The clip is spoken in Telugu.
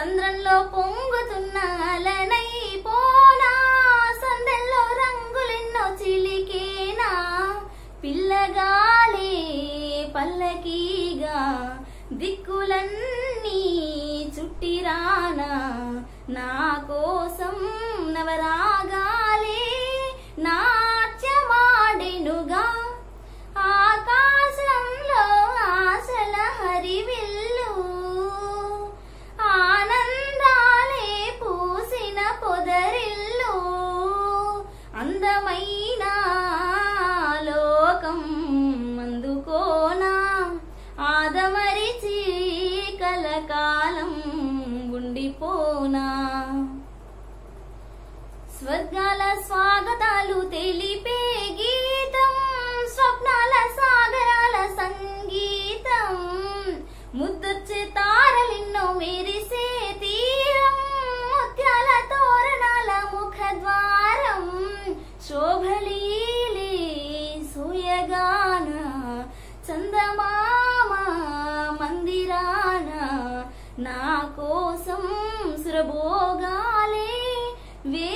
సంద్రంలో పొంగుతున్న అలనై పోనా సందెల్లో రంగులెన్నో చిలికేనా పిల్లగాలే పల్లకీగా దిక్కులన్నీ చుట్టిరానా నా కోసం నవరాగాలే నాట్యమాడెనుగా ఆకాశంలో ఆశల హరివిల్లు ఆనందాలే పూసిన పొదరిల్లు అందమైన లోకం అందుకోనా ఆదమరిచి కలకాలం ఉండిపోనా స్వర్గాల స్వాగతాలు తెలిపే గీతం స్వప్నాల సాగరాల సంగీతం ముద్దొచ్చే తారలిన్నో మెరిసే తీరం ముత్యాల తోరణాల ముఖద్వారం శోభలీలే సూయగాన చందమామ మందిరాన నా కోసం సురభోగాలే వే